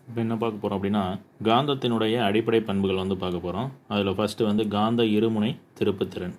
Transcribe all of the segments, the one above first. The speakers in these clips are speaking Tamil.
இப்போ என்ன பார்க்க போகிறோம் அப்படின்னா காந்தத்தினுடைய அடிப்படை பண்புகள் வந்து பார்க்க போகிறோம் அதில் ஃபஸ்ட்டு வந்து காந்த இருமுனை திருப்புத்திறன்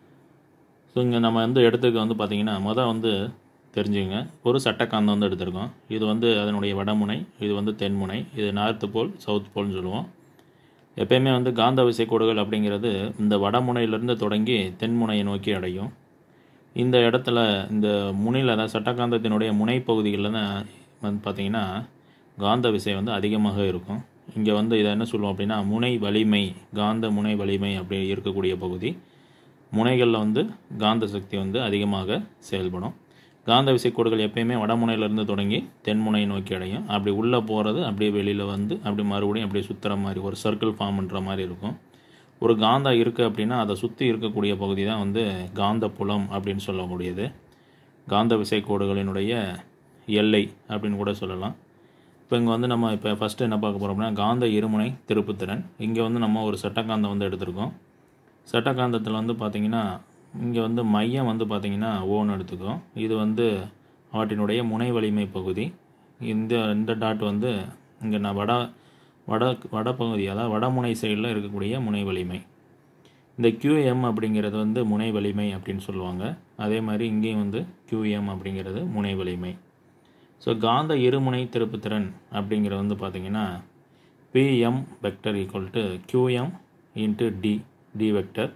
ஸோ இங்கே நம்ம வந்து இடத்துக்கு வந்து பார்த்திங்கன்னா மொதல் வந்து தெரிஞ்சுங்க ஒரு சட்டக்காந்தம் வந்து எடுத்திருக்கோம் இது வந்து அதனுடைய வடமுனை இது வந்து தென்முனை இது நார்த்து போல் சவுத் போல்னு சொல்லுவோம் எப்பயுமே வந்து காந்த விசைக்கோடுகள் அப்படிங்கிறது இந்த வடமுனையிலிருந்து தொடங்கி தென்முனையை நோக்கி அடையும் இந்த இடத்துல இந்த முனையில் அதாவது சட்டகாந்தத்தினுடைய முனைப்பகுதிகளில் தான் வந்து பார்த்திங்கன்னா காந்த விசை வந்து அதிகமாக இருக்கும் இங்கே வந்து இதை என்ன சொல்லுவோம் அப்படின்னா முனை வலிமை காந்த முனை வலிமை அப்படி இருக்கக்கூடிய பகுதி முனைகளில் வந்து காந்த சக்தி வந்து அதிகமாக செயல்படும் காந்த விசைக்கோடுகள் எப்பயுமே வடமுனையிலேருந்து தொடங்கி தென்முனை நோக்கி அடையும் அப்படி உள்ளே போகிறது அப்படியே வெளியில் வந்து அப்படி மறுபடியும் அப்படியே சுற்றுற மாதிரி ஒரு சர்க்கிள் ஃபார்ம் பண்ணுற மாதிரி இருக்கும் ஒரு காந்தம் இருக்குது அப்படின்னா அதை சுற்றி இருக்கக்கூடிய பகுதி தான் வந்து காந்த புலம் அப்படின்னு சொல்லக்கூடியது காந்த விசைக்கோடுகளினுடைய எல்லை அப்படின்னு கூட சொல்லலாம் இப்போ இங்கே வந்து நம்ம இப்போ ஃபஸ்ட்டு என்ன பார்க்க போகிறோம் அப்படின்னா காந்த இருமுனை திருப்புத்திறன் இங்கே வந்து நம்ம ஒரு சட்டக்காந்தம் வந்து எடுத்திருக்கோம் சட்டகாந்தத்தில் வந்து பார்த்திங்கன்னா இங்கே வந்து மையம் வந்து பார்த்திங்கன்னா ஓன்னு எடுத்துக்கோம் இது வந்து அவற்றினுடைய முனை வலிமை பகுதி இந்த இந்த டாட் வந்து இங்கே நான் வட வட வடப்பகுதி அதாவது வடமுனை சைடில் இருக்கக்கூடிய முனை வலிமை இந்த QM அப்படிங்கிறது வந்து முனை வலிமை அப்படின்னு சொல்லுவாங்க அதே மாதிரி இங்கேயும் வந்து QM அப்படிங்கிறது முனை வலிமை ஸோ காந்த இருமுனை திருப்புத்திறன் அப்படிங்கிறது வந்து பார்த்திங்கன்னா PM vector equal to QM into d d vector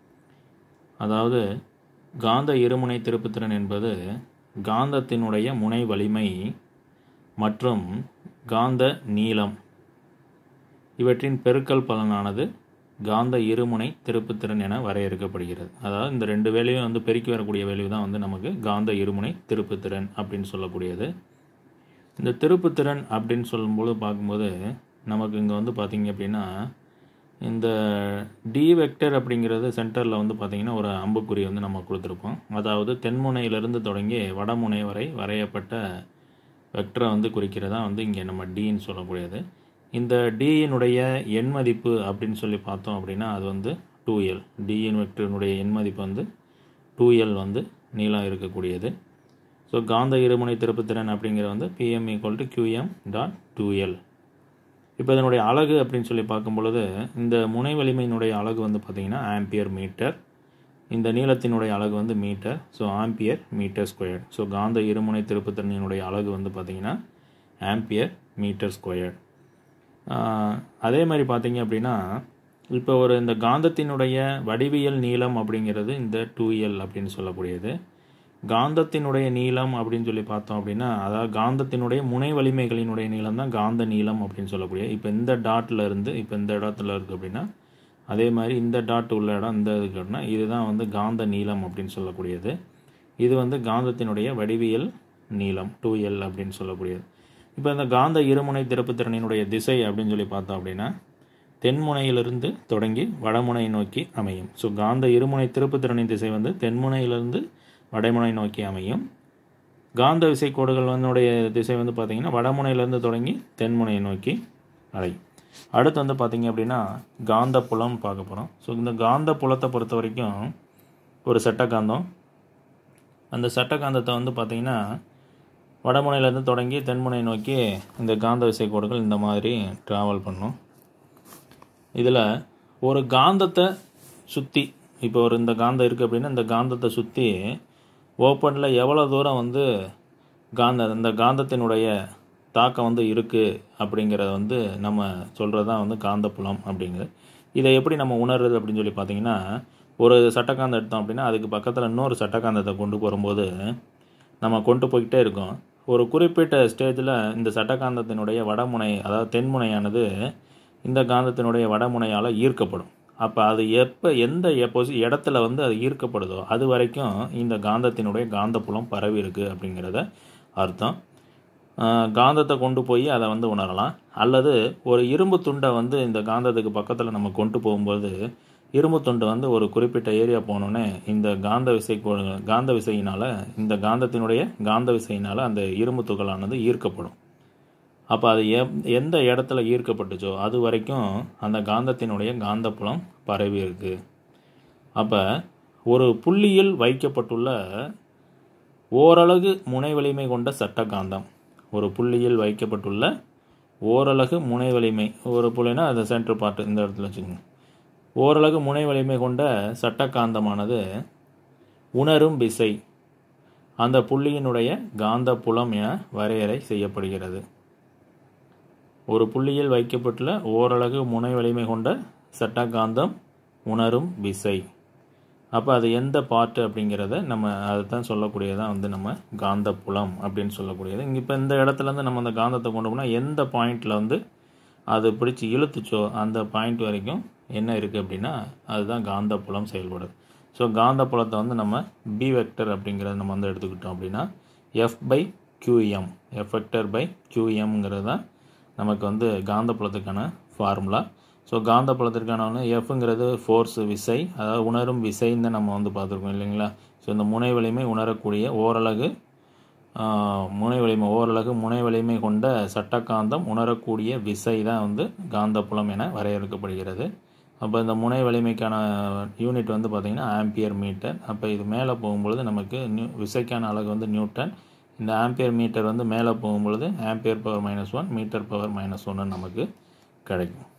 அதாவது காந்த இருமுனை திருப்புத்திறன் என்பது காந்தத்தினுடைய முனை வலிமை மற்றும் காந்த நீளம் இவற்றின் பெருக்கல் பலனானது காந்த இருமுனை திருப்புத்திறன் என வரையறுக்கப்படுகிறது அதாவது இந்த ரெண்டு வேலையும் வந்து பெருக்கி வரக்கூடிய வேல்யூ தான் வந்து நமக்கு காந்த இருமுனை திருப்புத்திறன் அப்படின்னு சொல்லக்கூடியது இந்த திருப்புத்திறன் அப்படின்னு சொல்லும்போது பார்க்கும்போது நமக்கு இங்கே வந்து பார்த்திங்க அப்படின்னா இந்த டி வெக்டர் அப்படிங்கிறது சென்டரில் வந்து பார்த்திங்கன்னா ஒரு அம்புக்குறி வந்து நம்ம கொடுத்துருப்போம் அதாவது தென்முனையிலிருந்து தொடங்கி வடமுனை வரை வரையப்பட்ட வெக்டரை வந்து குறிக்கிறதா வந்து இங்கே நம்ம டின்னு சொல்லக்கூடியது இந்த டியினுடைய எண் மதிப்பு அப்படின்னு சொல்லி பார்த்தோம் அப்படின்னா அது வந்து டூ எல் டியின் வெக்டரினுடைய எண் மதிப்பு வந்து டூ எல் வந்து நீளம் இருக்கக்கூடியது ஸோ காந்த இருமுனை திருப்புத்திறன் அப்படிங்கிறது வந்து PM equal to QM dot two L இப்போ இதனுடைய அலகு அப்படின்னு சொல்லி பார்க்கும் பொழுது இந்த முனை வலிமையினுடைய அலகு வந்து பார்த்திங்கன்னா ஆம்பியர் மீட்டர் இந்த நீளத்தினுடைய அலகு வந்து metre so ampere metre square so காந்த இருமுனை திருப்புத்திறனினுடைய அலகு வந்து பார்த்திங்கன்னா ஆம்பியர் மீட்டர் ஸ்கொயர் அதே மாதிரி பார்த்தீங்க அப்படின்னா இப்போ ஒரு இந்த காந்தத்தினுடைய வடிவியல் நீளம் அப்படிங்கிறது இந்த டூ எல் அப்படின்னு சொல்லக்கூடியது காந்தத்தினுடைய நீளம் அப்படின்னு சொல்லி பார்த்தோம் அப்படின்னா அதாவது காந்தத்தினுடைய முனை வலிமைகளினுடைய நீளம் தான் காந்த நீளம் அப்படின்னு சொல்லக்கூடிய இப்போ இந்த டாட்டில் இருந்து இப்போ இந்த இடத்துல இருக்குது அப்படின்னா அதே மாதிரி இந்த டாட் உள்ள இடம் இந்த இதுக்குன்னா இதுதான் வந்து காந்த நீளம் அப்படின்னு சொல்லக்கூடியது இது வந்து காந்தத்தினுடைய வடிவியல் நீளம் டூ எல் அப்படின்னு சொல்லக்கூடியது இப்போ இந்த காந்த இருமுனை திறப்புத்திறனினுடைய திசை அப்படின்னு சொல்லி பார்த்தோம் அப்படின்னா தென்முனையிலிருந்து தொடங்கி வடமுனை நோக்கி அமையும் ஸோ காந்த இருமுனை திருப்புத்திறனின் திசை வந்து தென்முனையிலிருந்து வடமுனை நோக்கி அமையும் காந்த விசைக்கோடுகள் வந்தனுடைய திசை வந்து பார்த்திங்கன்னா வடமுனையிலேருந்து தொடங்கி தென்முனையை நோக்கி அடையும் அடுத்து வந்து பார்த்திங்க அப்படின்னா காந்த புலம் பார்க்க போகிறோம் ஸோ இந்த காந்த புலத்தை பொறுத்த வரைக்கும் ஒரு சட்டகாந்தம் அந்த சட்டகாந்தத்தை வந்து பார்த்திங்கன்னா வடமுனையிலேருந்து தொடங்கி தென்முனை நோக்கி இந்த காந்த விசைக்கோடுகள் இந்த மாதிரி ட்ராவல் பண்ணும் இதில் ஒரு காந்தத்தை சுற்றி இப்போ ஒரு இந்த காந்தம் இருக்குது அப்படின்னா இந்த காந்தத்தை சுற்றி ஓப்பனில் எவ்வளோ தூரம் வந்து காந்த இந்த காந்தத்தினுடைய தாக்கம் வந்து இருக்குது அப்படிங்கிறத வந்து நம்ம சொல்கிறது தான் வந்து காந்தப்புலம் அப்படிங்கிறது இதை எப்படி நம்ம உணர்றது அப்படின்னு சொல்லி பார்த்தீங்கன்னா ஒரு சட்டக்காந்தம் எடுத்தோம் அப்படின்னா அதுக்கு பக்கத்தில் இன்னொரு சட்டக்காந்தத்தை கொண்டு போகும்போது நம்ம கொண்டு போய்கிட்டே இருக்கோம் ஒரு குறிப்பிட்ட ஸ்டேஜில் இந்த சட்டகாந்தத்தினுடைய வடமுனை அதாவது தென்முனையானது இந்த காந்தத்தினுடைய வடமுனையால் ஈர்க்கப்படும் அப்போ அது எப்போ எந்த எப்போசி இடத்துல வந்து அது ஈர்க்கப்படுதோ அது வரைக்கும் இந்த காந்தத்தினுடைய காந்தப்புலம் பரவி இருக்குது அப்படிங்கிறத அர்த்தம் காந்தத்தை கொண்டு போய் அதை வந்து உணரலாம் அல்லது ஒரு இரும்பு துண்டை வந்து இந்த காந்தத்துக்கு பக்கத்தில் நம்ம கொண்டு போகும்போது இரும்பு துண்டு வந்து ஒரு குறிப்பிட்ட ஏரியா போனோன்னே இந்த காந்த விசை காந்த விசையினால் இந்த காந்தத்தினுடைய காந்த விசையினால் அந்த இரும்பு துகளானது ஈர்க்கப்படும் அப்போ அது எப் எந்த இடத்துல ஈர்க்கப்பட்டுச்சோ அது வரைக்கும் அந்த காந்தத்தினுடைய காந்தப்புலம் பரவி இருக்குது அப்போ ஒரு புள்ளியில் வைக்கப்பட்டுள்ள ஓரலகு முனை வலிமை கொண்ட சட்ட காந்தம் ஒரு புள்ளியில் வைக்கப்பட்டுள்ள ஓரலகு முனை வலிமை ஒரு புள்ளினா அது சென்டர் பார்ட் இந்த இடத்துல வச்சுக்கோங்க ஓரலகு முனை வலிமை கொண்ட சட்டக்காந்தமானது உணரும் விசை அந்த புள்ளியினுடைய காந்த புலம் என வரையறை செய்யப்படுகிறது ஒரு புள்ளியில் வைக்கப்பட்டுள்ள ஓரலகு முனை வலிமை கொண்ட சட்டகாந்தம் உணரும் விசை அப்போ அது எந்த பார்ட்டு அப்படிங்கிறத நம்ம அதை தான் சொல்லக்கூடியதான் வந்து நம்ம காந்த புலம் அப்படின்னு சொல்லக்கூடியது இங்கே இப்போ இந்த இடத்துலேருந்து நம்ம அந்த காந்தத்தை கொண்டு போனால் எந்த பாயிண்டில் வந்து அது பிடிச்சி இழுத்துச்சோ அந்த பாயிண்ட் வரைக்கும் என்ன இருக்குது அப்படின்னா அதுதான் காந்த புலம் செயல்படுது ஸோ காந்த புலத்தை வந்து நம்ம பி வெக்டர் அப்படிங்கிறத நம்ம வந்து எடுத்துக்கிட்டோம் அப்படின்னா F by QM F vector by கியூஎம்ங்கிறது தான் நமக்கு வந்து காந்த புலத்துக்கான ஃபார்முலா ஸோ காந்த புலத்திற்கான ஒன்று எஃப்ங்கிறது ஃபோர்ஸ் விசை அதாவது உணரும் விசைன்னு தான் நம்ம வந்து பார்த்துருக்கோம் இல்லைங்களா ஸோ இந்த முனை வலிமை உணரக்கூடிய ஓரலகு முனை வலிமை ஓரலகு முனை வலிமை கொண்ட சட்டக்காந்தம் உணரக்கூடிய விசை தான் வந்து காந்த புலம் என வரையறுக்கப்படுகிறது அப்போ இந்த முனை வலிமைக்கான யூனிட் வந்து பார்த்திங்கன்னா ஆம்பியர் மீட்டர் அப்போ இது மேலே போகும்பொழுது நமக்கு நியூ விசைக்கான அலகு வந்து நியூட்டன் இந்த ஆம்பியர் மீட்டர் வந்து மேலே போகும்பொழுது ampere power minus one metre power minus ஒன்று நமக்கு கிடைக்கும்